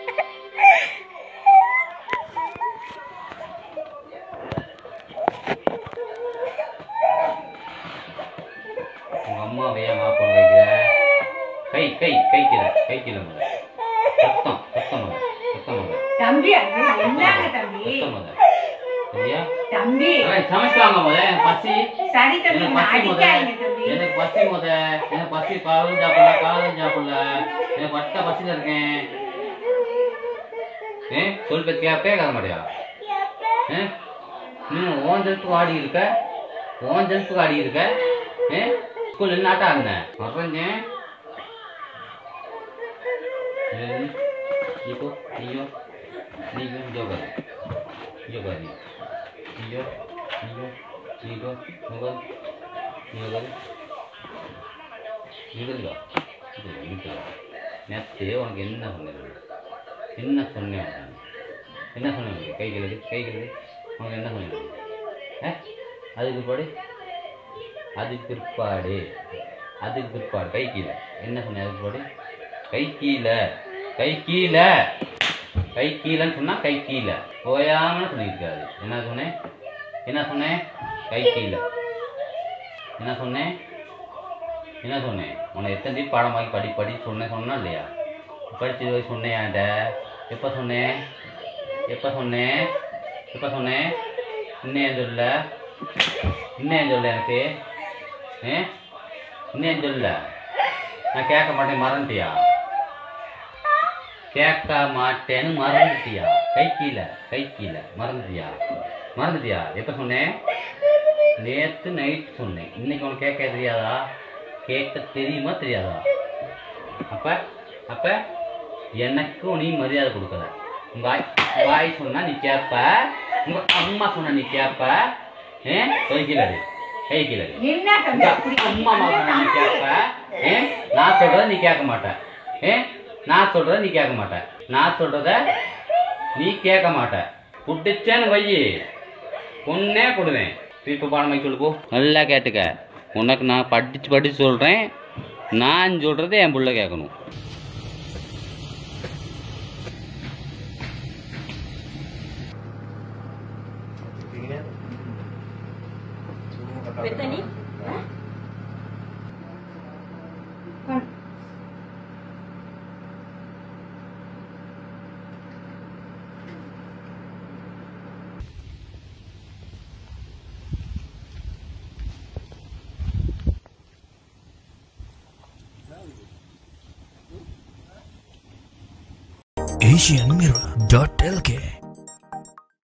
உங்க அம்மாவை ஏன் மாப்பம் வைக்கிற கை கை கை கீழே கை கீழே முத சத்தம் சத்தம் முத சத்தம் முத தம்பி அது என்னங்க தம்பி சத்தம் முத சரியா தம்பி அவன் சமைச்சுவாங்க முத எனக்கு பசி சரி தம்பி எனக்கு நான் பசி முத அடிக்காதீங்க தம்பி எனக்கு பசி முத எனக்கு பசி காலும் சாப்பிடல காலும் சாப்பிடல எனக்கு பட்ட பசியில இருக்கேன் ஏ சொல் பத்தி கேட்பே கேட்க மாட்டியா ஏ நீ ஓன் ஜெல்த்துக்கு ஆடி இருக்க ஓன் ஜெல்த்துக்கு ஆடி இருக்க ஏ ஸ்கூல் என்ன ஆட்டம் ஆடினேன் மறந்தேன் இப்போ நீயோ நீயோ ஜோகர் ஜோகர் நீயோ நீயோ நீயோ முகல் முகல் நிகழ்கா இது நிகழ்கா நேற்று உனக்கு என்ன சொன்னது என்ன சொன்னேன் உனக்கு? என்ன சொன்னேன் உனக்கு? கை கிழது கை கிழது உனக்கு என்ன சொன்னேன் ஆ அதுக்கு பிற்பாடு அதுக்கு பிற்பாடு அதுக்கு பிற்பாடு கை கீழே என்ன சொன்னேன் அதுக்கு பிற்பாடு கை கீழே கை கீழே கை கீழேன்னு சொன்னா கை கீழே ஓயாமல் சொல்லியிருக்காது என்ன சொன்னேன் என்ன சொன்னேன் கை கீழே என்ன சொன்னேன் என்ன சொன்னேன் உன்னை எத்தனை தீப் பாடமாக்கி படி படி சொன்னேன் சொன்னா இல்லையா படிச்சு போய் சொன்னேன் என்கிட்ட எப்போ சொன்னேன் எப்போ சொன்னேன் எப்போ சொன்னேன் இன்னும் ஏன் சொல்ல இன்னும் ஏன் சொல்ல எனக்கு ஏ இன்னும் ஏன் சொல்ல நான் கேட்க மாட்டேன் மறந்துட்டியா கேட்க மாட்டேன்னு மறந்துட்டியா கை கீழே கை கீழே மறந்துட்டியா மறந்துட்டியா எப்போ சொன்னேன் நேற்று நைட் சொன்னேன் இன்னைக்கு உனக்கு கேட்க தெரியாதா கேட்க தெரியுமா தெரியாதா அப்ப அப்ப எனக்கும் நீ மரியாதை கொடுக்கல உங்க ஆய் உங்க ஆய் சொன்னா நீ கேட்ப உங்க அம்மா சொன்னா நீ கேட்ப ஏ கை கீழே அடி. கை கீழே அடி. என்ன தம்பி உங்க அப்படி அம்மா அம்மா சொன்னா நீ கேட்ப ஏ நான் சொல்றத நீ கேட்க மாட்ட ஏ நான் சொல்றத நீ கேட்க மாட்ட நான் சொல்றத நீ கேட்க மாட்ட புடிச்சேன்னு வையி பொண்ணே கொடுவேன் இப்போ பாடமாக்கி சொல்லு போ நல்லா கேட்டுக்க உனக்கு நான் படிச்சு படிச்சு சொல்றேன் நான் சொல்றதை என் புள்ள கேட்கணும் பெத்தனி asianmirror.lk